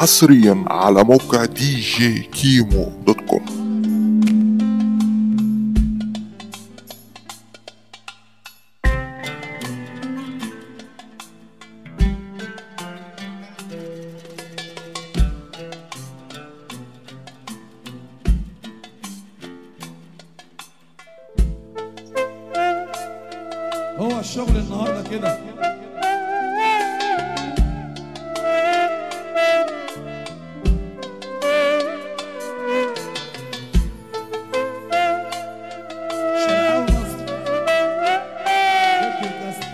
حصريا على موقع دي جي كيمو دوت كوم هو الشغل النهارده كده شرقاوي مصر ضد الكسر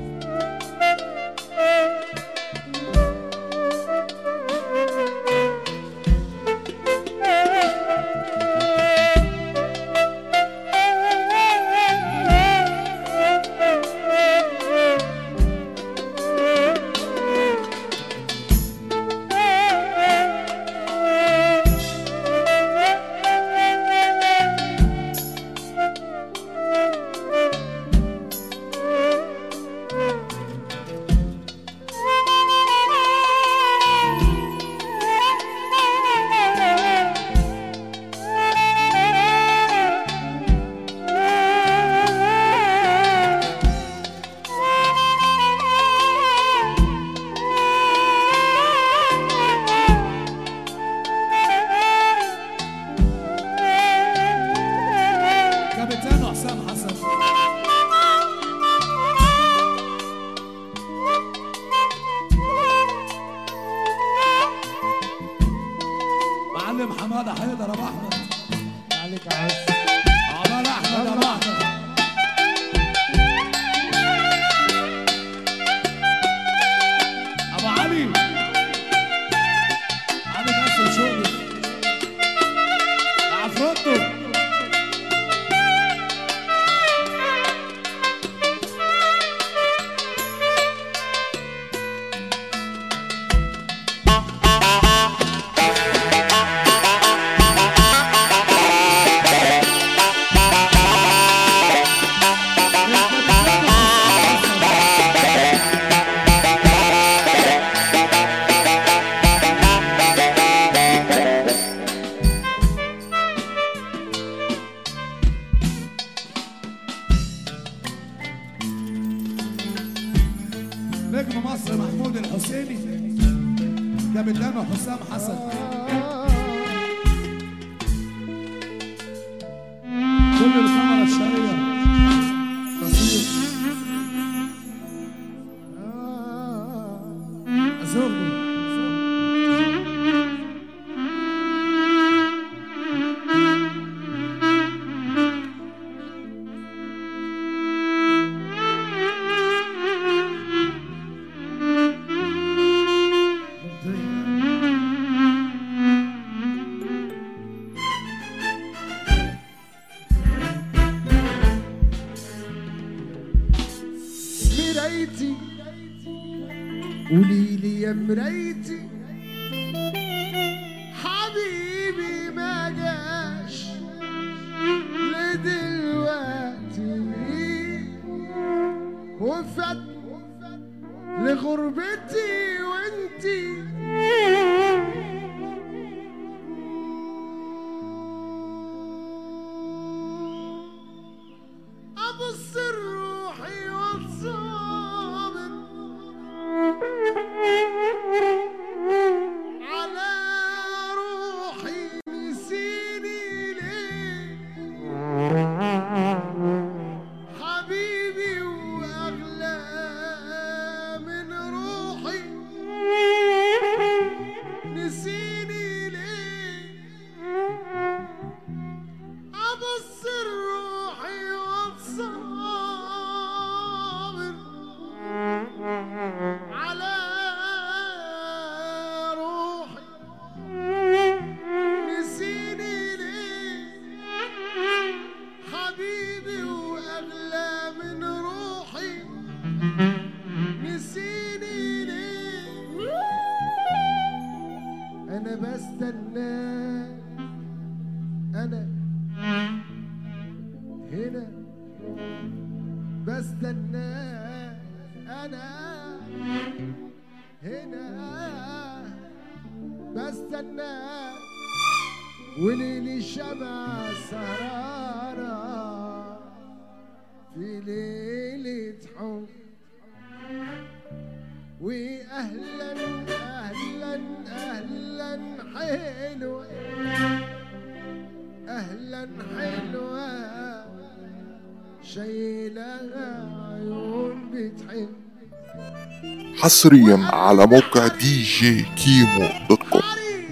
كابتن حسام حسن معلم حماده حيدر ابو احمد عليك عز عمال احمد ابو احمد ابو علي علي ناصر شغل عفروتو نجم مصر محمود الحسيني كابتن حسام حسن كل الكاميرا الشرقية تصوير أزورني مرايتي قولي لي يا مرايتي حبيبي ما جاش لدلوقتي وفات لغربتي وانتي أبص روحي والصابر على روحي نسيني ليه حبيبي وأغلى من روحي نسيني ليه أبص روحي والصابر على روحي نسيني ليه حبيبي وأغلى من روحي نسيني ليه أنا بستنى أنا هنا بستنى انا هنا بستناك وليلي شمع سهرانة في ليلة حب واهلا اهلا اهلا حلوه اهلا حلوه شايلها عيون بتحب حصريا على موقع دي جي كيمو دوت كوم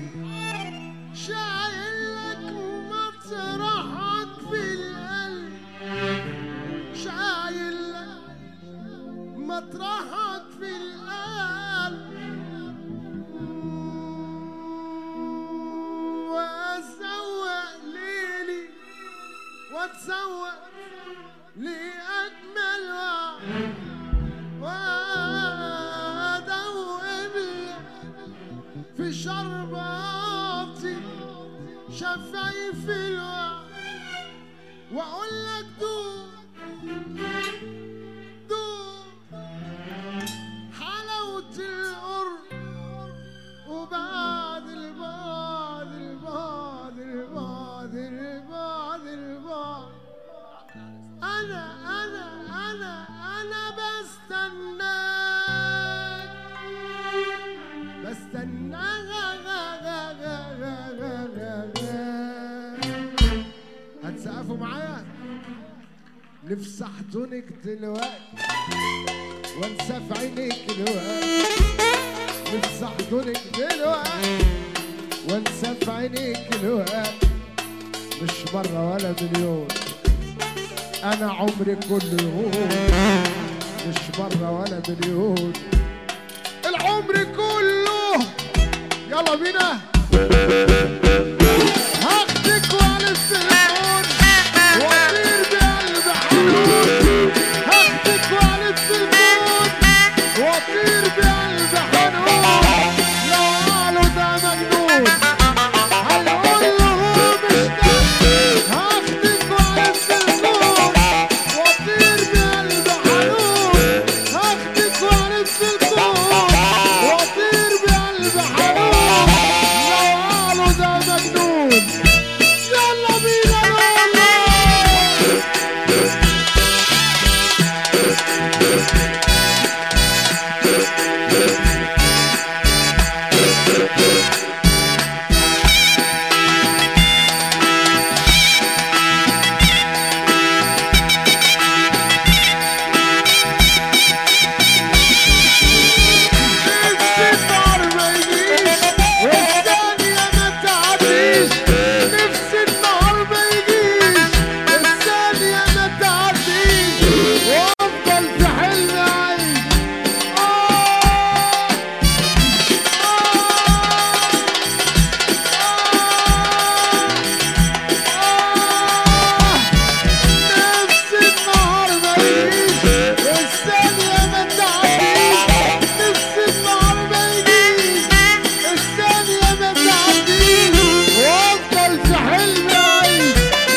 شايلك مطرحك في القلب شايلك مطرحك في القلب وأسوق ليلي واتسوق لأجمل وعد وأدوب لك في شرباتي شفايف الوعد واقول لك دوب دوب حلاوة القرب وبعد البعد البعد البعد البعد البعد انا انا انا انا بستناك بستناك هتسقفوا معايا نفسي احضنك دلوقتي وانسى في عينيك دلوقتي نفسي احضنك دلوقتي وانسى في عينيك دلوقتي مش مرة ولا مليون انا عمري كله يهون مش مرة ولا مليون العمر كله يلا بينا هاخدك وعلى التليفون واطير بقلب حنون هاخدك وعلى التليفون واطير بقلب حنون لو قالوا ده مجنون هنقول له هو مش كده هاخدك وعلى التليفون واطير بقلب حنون هاخدك وعلى التليفون واطير بقلب حنون لو قالوا ده مجنون يلا بينا نقول نفسي النار ما يجيش والثانية ما تعديش نفسي النار ما يجيش والثانية ما تعديش وافضل في حلم عيش آه نفسي النهار ما يجيش والثانية ما تعديش نفسي النهار ما يجيش الثانية ما تعديش وافضل في حلمي عايش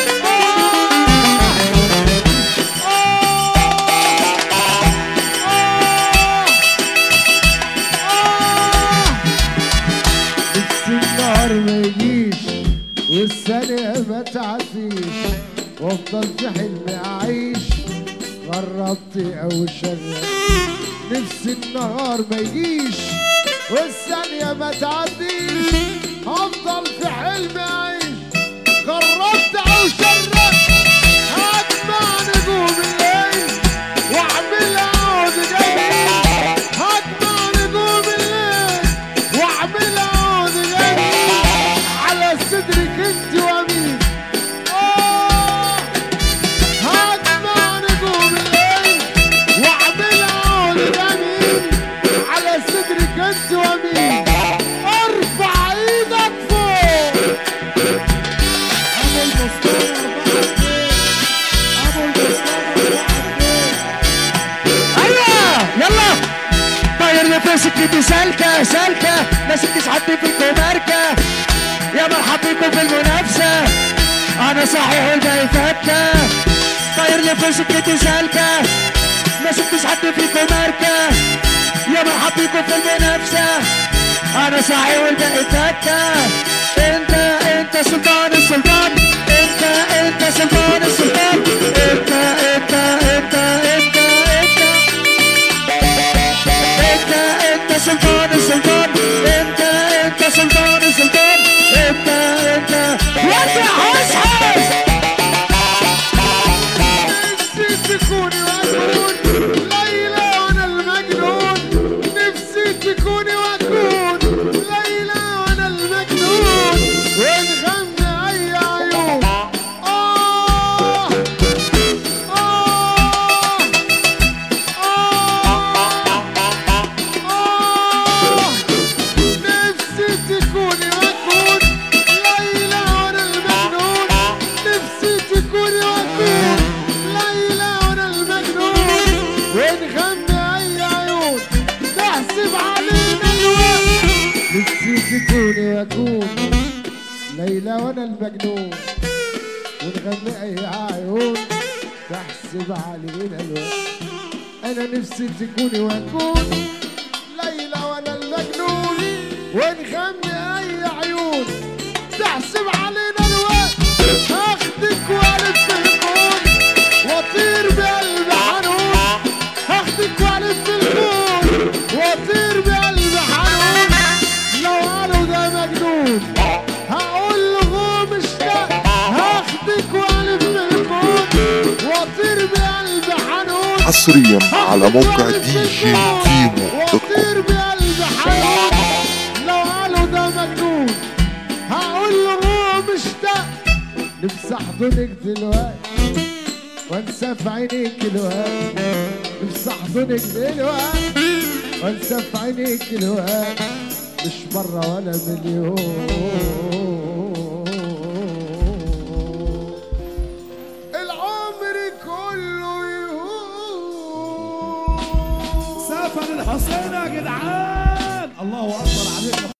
نفسي النهار ما يجيش والثانية ما تعديش وافضل في حلمي اعيش غربت او شغال نفسي النهار ما يجيش والثانية ما تعديش هفضل في حلمي اعيش غربت او شغال هجمع نجوم الليل واعمل عود جميل هجمع نجوم الليل واعمل عود جميل على صدرك انت ومين آه هجمع نجوم الليل واعمل عود جميل على صدرك انت ومين ارفع ايدك فوق ابو المصطفى ابو المصطفى ايوه يلا طاير نفسك انت سالكه سالكه ماسك حد فيكم ماركه يا مرحب بيكم في المنافسه انا صحيح والباقي فكه طاير نفسك انت سالكه ماسك حد فيكم ماركه يا مرحب بيكم في المنافسه انا صاحي والباقي تكة انت انت سلطان السلطان انت انت سلطان السلطان انت انت انت انت انت انت انت سلطان السلطان انت انت سلطان السلطان انت انت وانت حس حس نفسي تكوني واكون ليلى وانا المجنون نفسي تكوني واكون ليلى وانا المجنون ونغني اي عيون آه آه آه نفسي تكوني واكون ليلى وانا المجنون نفسي تكوني واكون ليلى وانا المجنون ونغني اي عيون تحسب علينا الوقت نفسي تكوني واكون ليلى وانا المجنون ونغني اي عيون تحسب علينا الوقت انا نفسي تكوني واكون ليلى وانا المجنون ونغني اي عيون تحسب علينا الوقت هاخدك والف في الكون واطير بقلب حنون هاخدك والف في الكون واطير بقلب حنون لو قالوا ده مجنون هقول له مشتاق هاخدك والف في الكون واطير بقلب حنون حصريا على موقع دي جي كيمو دوت كوم واطير بقلب حنون لو قالوا ده مجنون هقول له هو مشتاق نفسي احضنك دلوقتي وانسى في عينيك الوقت نفسي احضنك دلوقتي وانسى في عينيك الوقت مش مرة ولا مليون العمر كله يهون سافر الحسين يا جدعان الله اكبر عليك